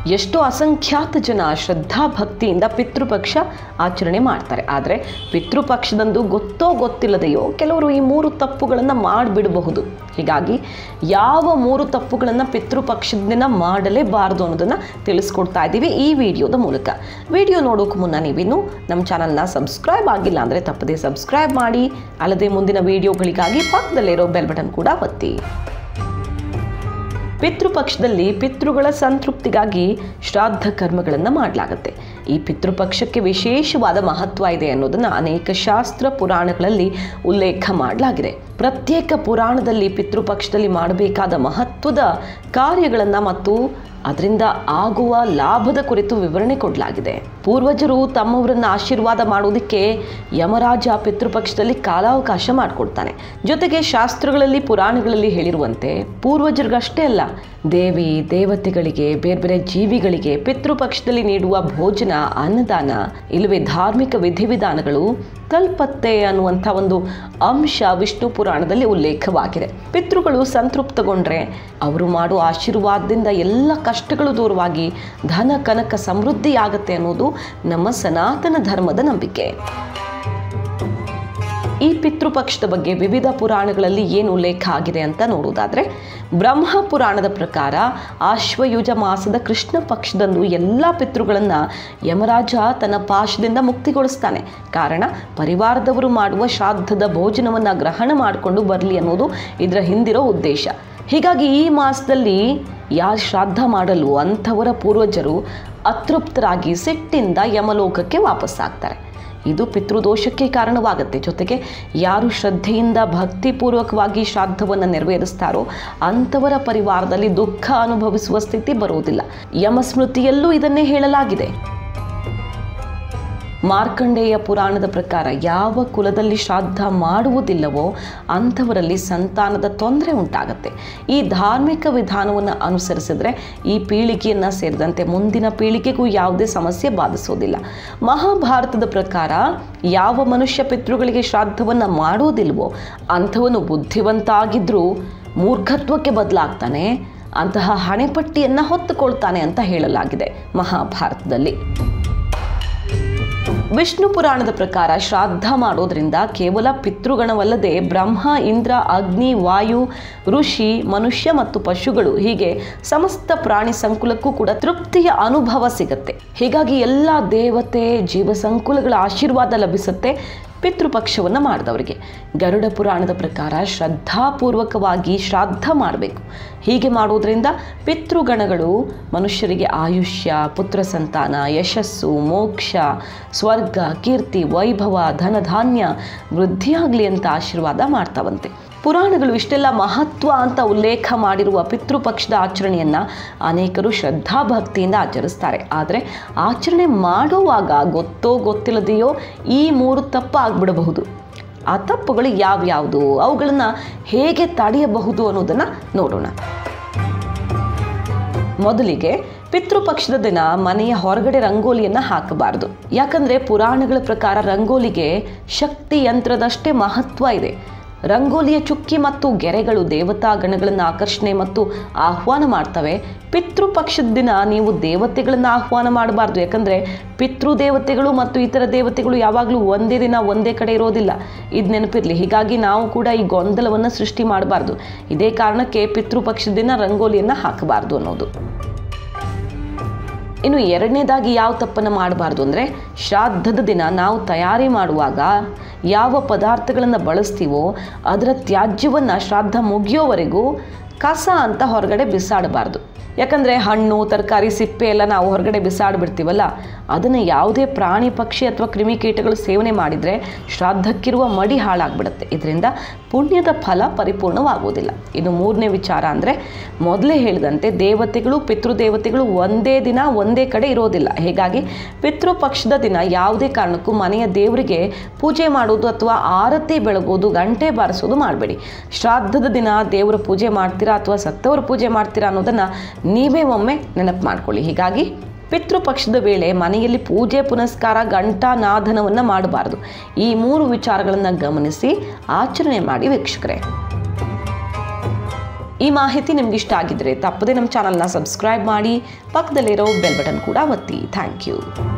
ಎಷ್ಟೋ ಅಸಂಖ್ಯಾತ ಜನ ಶ್ರದ್ಧಾ ಭಕ್ತಿಯಿಂದ ಪಿತೃಪಕ್ಷ ಆಚರಣೆ ಮಾಡ್ತಾರೆ ಆದರೆ ಪಿತೃಪಕ್ಷದಂದು ಗೊತ್ತೋ ಗೊತ್ತಿಲ್ಲದೆಯೋ ಕೆಲವರು ಈ ಮೂರು ತಪ್ಪುಗಳನ್ನು ಮಾಡಿಬಿಡಬಹುದು ಹೀಗಾಗಿ ಯಾವ ಮೂರು ತಪ್ಪುಗಳನ್ನು ಪಿತೃಪಕ್ಷದ ದಿನ ಮಾಡಲೇಬಾರದು ಅನ್ನೋದನ್ನು ತಿಳಿಸ್ಕೊಡ್ತಾ ಇದ್ದೀವಿ ಈ ವಿಡಿಯೋದ ಮೂಲಕ ವಿಡಿಯೋ ನೋಡೋಕೆ ಮುನ್ನ ನೀವಿನ್ನು ನಮ್ಮ ಚಾನಲ್ನ ಸಬ್ಸ್ಕ್ರೈಬ್ ಆಗಿಲ್ಲ ಅಂದರೆ ತಪ್ಪದೇ ಸಬ್ಸ್ಕ್ರೈಬ್ ಮಾಡಿ ಅಲ್ಲದೆ ಮುಂದಿನ ವಿಡಿಯೋಗಳಿಗಾಗಿ ಪಕ್ಕದಲ್ಲಿರೋ ಬೆಲ್ ಬಟನ್ ಕೂಡ ಒತ್ತಿ ಪಿತೃಪಕ್ಷದಲ್ಲಿ ಪಿತೃಗಳ ಸಂತೃಪ್ತಿಗಾಗಿ ಶ್ರಾದ್ದ ಕರ್ಮಗಳನ್ನು ಮಾಡಲಾಗುತ್ತೆ ಈ ಪಿತೃಪಕ್ಷಕ್ಕೆ ವಿಶೇಷವಾದ ಮಹತ್ವ ಇದೆ ಅನ್ನೋದನ್ನು ಅನೇಕ ಶಾಸ್ತ್ರ ಪುರಾಣಗಳಲ್ಲಿ ಉಲ್ಲೇಖ ಮಾಡಲಾಗಿದೆ ಪ್ರತ್ಯೇಕ ಪುರಾಣದಲ್ಲಿ ಪಿತೃಪಕ್ಷದಲ್ಲಿ ಮಾಡಬೇಕಾದ ಮಹತ್ವದ ಕಾರ್ಯಗಳನ್ನು ಮತ್ತು ಅದರಿಂದ ಆಗುವ ಲಾಭದ ಕುರಿತು ವಿವರಣೆ ಕೊಡಲಾಗಿದೆ ಪೂರ್ವಜರು ತಮ್ಮವರನ್ನು ಆಶೀರ್ವಾದ ಮಾಡೋದಕ್ಕೆ ಯಮರಾಜ ಪಿತೃಪಕ್ಷದಲ್ಲಿ ಕಾಲಾವಕಾಶ ಮಾಡಿಕೊಡ್ತಾನೆ ಜೊತೆಗೆ ಶಾಸ್ತ್ರಗಳಲ್ಲಿ ಪುರಾಣಗಳಲ್ಲಿ ಹೇಳಿರುವಂತೆ ಪೂರ್ವಜರಿಗಷ್ಟೇ ಅಲ್ಲ ದೇವಿ ದೇವತೆಗಳಿಗೆ ಬೇರೆ ಬೇರೆ ಜೀವಿಗಳಿಗೆ ಪಿತೃಪಕ್ಷದಲ್ಲಿ ನೀಡುವ ಭೋಜನ ಅನ್ನದಾನ ಇಲ್ಲವೇ ಧಾರ್ಮಿಕ ವಿಧಿವಿಧಾನಗಳು ತಲ್ಪತ್ತೆ ಅನ್ನುವಂಥ ಒಂದು ಅಂಶ ವಿಷ್ಣು ಪುರಾಣದಲ್ಲಿ ಉಲ್ಲೇಖವಾಗಿದೆ ಪಿತೃಗಳು ಸಂತೃಪ್ತಗೊಂಡ್ರೆ ಅವರು ಮಾಡುವ ಆಶೀರ್ವಾದದಿಂದ ಎಲ್ಲ ಕಷ್ಟಗಳು ದೂರವಾಗಿ ಧನ ಕನಕ ಸಮೃದ್ಧಿಯಾಗತ್ತೆ ಅನ್ನೋದು ನಮ್ಮ ಸನಾತನ ಧರ್ಮದ ನಂಬಿಕೆ ಈ ಪಿತೃಪಕ್ಷದ ಬಗ್ಗೆ ವಿವಿಧ ಪುರಾಣಗಳಲ್ಲಿ ಏನು ಉಲ್ಲೇಖ ಆಗಿದೆ ಅಂತ ನೋಡುವುದಾದರೆ ಬ್ರಹ್ಮ ಪುರಾಣದ ಪ್ರಕಾರ ಆಶ್ವಯುಜ ಮಾಸದ ಕೃಷ್ಣ ಪಕ್ಷದಂದು ಎಲ್ಲ ಪಿತೃಗಳನ್ನು ಯಮರಾಜ ತನ್ನ ಪಾಶದಿಂದ ಮುಕ್ತಿಗೊಳಿಸ್ತಾನೆ ಕಾರಣ ಪರಿವಾರದವರು ಮಾಡುವ ಶ್ರಾದ್ದದ ಭೋಜನವನ್ನು ಗ್ರಹಣ ಮಾಡಿಕೊಂಡು ಬರಲಿ ಅನ್ನೋದು ಇದರ ಹಿಂದಿರೋ ಉದ್ದೇಶ ಹೀಗಾಗಿ ಈ ಮಾಸದಲ್ಲಿ ಯಾರು ಶ್ರಾದ್ದ ಮಾಡಲು ಅಂಥವರ ಪೂರ್ವಜರು ಅತೃಪ್ತರಾಗಿ ಸಿಟ್ಟಿಂದ ಯಮಲೋಕಕ್ಕೆ ವಾಪಸ್ಸಾಗ್ತಾರೆ ಇದು ಪಿತೃದೋಷಕ್ಕೆ ಕಾರಣವಾಗುತ್ತೆ ಜೊತೆಗೆ ಯಾರು ಶ್ರದ್ಧೆಯಿಂದ ಭಕ್ತಿಪೂರ್ವಕವಾಗಿ ಶ್ರಾದ್ದವನ್ನು ನೆರವೇರಿಸ್ತಾರೋ ಅಂಥವರ ಪರಿವಾರದಲ್ಲಿ ದುಃಖ ಅನುಭವಿಸುವ ಸ್ಥಿತಿ ಬರುವುದಿಲ್ಲ ಯಮಸ್ಮೃತಿಯಲ್ಲೂ ಇದನ್ನೇ ಹೇಳಲಾಗಿದೆ ಮಾರ್ಕಂಡೇಯ ಪುರಾಣದ ಪ್ರಕಾರ ಯಾವ ಕುಲದಲ್ಲಿ ಶ್ರಾದ್ದ ಮಾಡುವುದಿಲ್ಲವೋ ಅಂಥವರಲ್ಲಿ ಸಂತಾನದ ತೊಂದರೆ ಉಂಟಾಗತ್ತೆ ಈ ಧಾರ್ಮಿಕ ವಿಧಾನವನ್ನು ಅನುಸರಿಸಿದ್ರೆ ಈ ಪೀಳಿಗೆಯನ್ನು ಸೇರಿದಂತೆ ಮುಂದಿನ ಪೀಳಿಗೆಗೂ ಯಾವುದೇ ಸಮಸ್ಯೆ ಬಾಧಿಸೋದಿಲ್ಲ ಮಹಾಭಾರತದ ಪ್ರಕಾರ ಯಾವ ಮನುಷ್ಯ ಪಿತೃಗಳಿಗೆ ಶ್ರಾದ್ದವನ್ನು ಮಾಡೋದಿಲ್ವೋ ಅಂಥವನು ಬುದ್ಧಿವಂತ ಆಗಿದ್ರೂ ಮೂರ್ಖತ್ವಕ್ಕೆ ಬದಲಾಗ್ತಾನೆ ಅಂತಹ ಹಣೆಪಟ್ಟಿಯನ್ನು ಹೊತ್ತುಕೊಳ್ತಾನೆ ಅಂತ ಹೇಳಲಾಗಿದೆ ಮಹಾಭಾರತದಲ್ಲಿ ವಿಷ್ಣು ಪುರಾಣದ ಪ್ರಕಾರ ಶ್ರಾದ್ದ ಮಾಡೋದ್ರಿಂದ ಕೇವಲ ಪಿತೃಗಣವಲ್ಲದೆ ಬ್ರಹ್ಮ ಇಂದ್ರ ಅಗ್ನಿ ವಾಯು ಋಷಿ ಮನುಷ್ಯ ಮತ್ತು ಪಶುಗಳು ಹೀಗೆ ಸಮಸ್ತ ಪ್ರಾಣಿ ಸಂಕುಲಕ್ಕೂ ಕೂಡ ತೃಪ್ತಿಯ ಅನುಭವ ಸಿಗತ್ತೆ ಹೀಗಾಗಿ ಎಲ್ಲ ದೇವತೆ ಜೀವ ಸಂಕುಲಗಳ ಆಶೀರ್ವಾದ ಲಭಿಸುತ್ತೆ ಪಿತೃಪಕ್ಷವನ್ನು ಮಾಡಿದವರಿಗೆ ಗರುಡ ಪುರಾಣದ ಪ್ರಕಾರ ಶ್ರದ್ಧಾಪೂರ್ವಕವಾಗಿ ಶ್ರಾದ್ದ ಮಾಡಬೇಕು ಹೀಗೆ ಮಾಡೋದ್ರಿಂದ ಪಿತೃಗಣಗಳು ಮನುಷ್ಯರಿಗೆ ಆಯುಷ್ಯ ಪುತ್ರ ಸಂತಾನ ಯಶಸ್ಸು ಮೋಕ್ಷ ಸ್ವರ್ಗ ಕೀರ್ತಿ ವೈಭವ ಧನಧಾನ್ಯ ವೃದ್ಧಿಯಾಗಲಿ ಅಂತ ಆಶೀರ್ವಾದ ಮಾಡ್ತಾವಂತೆ ಪುರಾಣಗಳು ಇಷ್ಟೆಲ್ಲ ಮಹತ್ವ ಅಂತ ಉಲ್ಲೇಖ ಮಾಡಿರುವ ಪಿತೃಪಕ್ಷದ ಆಚರಣೆಯನ್ನು ಅನೇಕರು ಶ್ರದ್ಧಾಭಕ್ತಿಯಿಂದ ಆಚರಿಸ್ತಾರೆ ಆದರೆ ಆಚರಣೆ ಮಾಡುವಾಗ ಗೊತ್ತೋ ಗೊತ್ತಿಲ್ಲದೆಯೋ ಈ ಮೂರು ತಪ್ಪು ಆಗ್ಬಿಡಬಹುದು ಆ ತಪ್ಪುಗಳು ಯಾವ್ಯಾವುದು ಅವುಗಳನ್ನು ಹೇಗೆ ತಡೆಯಬಹುದು ಅನ್ನೋದನ್ನು ನೋಡೋಣ ಮೊದಲಿಗೆ ಪಿತೃಪಕ್ಷದ ದಿನ ಮನೆಯ ಹೊರಗಡೆ ರಂಗೋಲಿಯನ್ನು ಹಾಕಬಾರದು ಯಾಕಂದರೆ ಪುರಾಣಗಳ ಪ್ರಕಾರ ರಂಗೋಲಿಗೆ ಶಕ್ತಿ ಯಂತ್ರದಷ್ಟೇ ಮಹತ್ವ ಇದೆ ರಂಗೋಲಿಯ ಚುಕ್ಕಿ ಮತ್ತು ಗೆರೆಗಳು ದೇವತಾ ಗಣಗಳನ್ನು ಆಕರ್ಷಣೆ ಮತ್ತು ಆಹ್ವಾನ ಮಾಡ್ತವೆ ಪಿತೃಪಕ್ಷದ ದಿನ ನೀವು ದೇವತೆಗಳನ್ನು ಆಹ್ವಾನ ಮಾಡಬಾರ್ದು ಯಾಕಂದರೆ ಪಿತೃದೇವತೆಗಳು ಮತ್ತು ಇತರ ದೇವತೆಗಳು ಯಾವಾಗಲೂ ಒಂದೇ ದಿನ ಒಂದೇ ಕಡೆ ಇರೋದಿಲ್ಲ ಇದು ನೆನಪಿರಲಿ ಹೀಗಾಗಿ ನಾವು ಕೂಡ ಈ ಗೊಂದಲವನ್ನು ಸೃಷ್ಟಿ ಮಾಡಬಾರ್ದು ಇದೇ ಕಾರಣಕ್ಕೆ ಪಿತೃಪಕ್ಷದ ದಿನ ರಂಗೋಲಿಯನ್ನು ಹಾಕಬಾರ್ದು ಅನ್ನೋದು ಇನ್ನು ಎರಡನೇದಾಗಿ ಯಾವ ತಪ್ಪನ್ನು ಮಾಡಬಾರ್ದು ಅಂದರೆ ಶ್ರಾದ್ದದ ದಿನ ನಾವು ತಯಾರಿ ಮಾಡುವಾಗ ಯಾವ ಪದಾರ್ಥಗಳನ್ನು ಬಳಸ್ತೀವೋ ಅದರ ತ್ಯಾಜ್ಯವನ್ನು ಶ್ರಾದ್ದ ಮುಗಿಯೋವರೆಗೂ ಕಸ ಅಂತ ಹೊರಗಡೆ ಬಿಸಾಡಬಾರ್ದು ಯಾಕಂದರೆ ಹಣ್ಣು ತರಕಾರಿ ಸಿಪ್ಪೆ ಎಲ್ಲ ನಾವು ಹೊರಗಡೆ ಬಿಸಾಡಿಬಿಡ್ತೀವಲ್ಲ ಅದನ್ನು ಯಾವುದೇ ಪ್ರಾಣಿ ಪಕ್ಷಿ ಅಥವಾ ಕ್ರಿಮಿಕೀಟಗಳು ಸೇವನೆ ಮಾಡಿದರೆ ಶ್ರಾದ್ದಕ್ಕಿರುವ ಮಡಿ ಹಾಳಾಗ್ಬಿಡುತ್ತೆ ಇದರಿಂದ ಪುಣ್ಯದ ಫಲ ಪರಿಪೂರ್ಣವಾಗುವುದಿಲ್ಲ ಇನ್ನು ಮೂರನೇ ವಿಚಾರ ಅಂದರೆ ಮೊದಲೇ ಹೇಳಿದಂತೆ ದೇವತೆಗಳು ಪಿತೃದೇವತೆಗಳು ಒಂದೇ ದಿನ ಒಂದೇ ಕಡೆ ಇರೋದಿಲ್ಲ ಹೀಗಾಗಿ ಪಿತೃಪಕ್ಷದ ದಿನ ಯಾವುದೇ ಕಾರಣಕ್ಕೂ ಮನೆಯ ದೇವರಿಗೆ ಪೂಜೆ ಮಾಡೋದು ಅಥವಾ ಆರತಿ ಬೆಳಗೋದು ಗಂಟೆ ಬಾರಿಸೋದು ಮಾಡಬೇಡಿ ಶ್ರಾದ್ದದ ದಿನ ದೇವರ ಪೂಜೆ ಮಾಡ್ತೀರಾ ಅಥವಾ ಸತ್ತವರ ಪೂಜೆ ಮಾಡ್ತೀರಾ ಅನ್ನೋದನ್ನು ನೀವೇ ಒಮ್ಮೆ ನೆನಪು ಮಾಡ್ಕೊಳ್ಳಿ ಹೀಗಾಗಿ ಪಿತೃಪಕ್ಷದ ವೇಳೆ ಮನೆಯಲ್ಲಿ ಪೂಜೆ ಪುನಸ್ಕಾರ ಗಂಟಾ ನಾದನವನ್ನು ಮಾಡಬಾರ್ದು ಈ ಮೂರು ವಿಚಾರಗಳನ್ನು ಗಮನಿಸಿ ಆಚರಣೆ ಮಾಡಿ ವೀಕ್ಷಕರೇ ಈ ಮಾಹಿತಿ ನಿಮ್ಗೆ ಇಷ್ಟ ಆಗಿದ್ರೆ ತಪ್ಪದೆ ನಮ್ಮ ಚಾನಲ್ನ ಸಬ್ಸ್ಕ್ರೈಬ್ ಮಾಡಿ ಪಕ್ಕದಲ್ಲಿರೋ ಬೆಲ್ ಬಟನ್ ಕೂಡ ಒತ್ತಿ ಥ್ಯಾಂಕ್ ಯು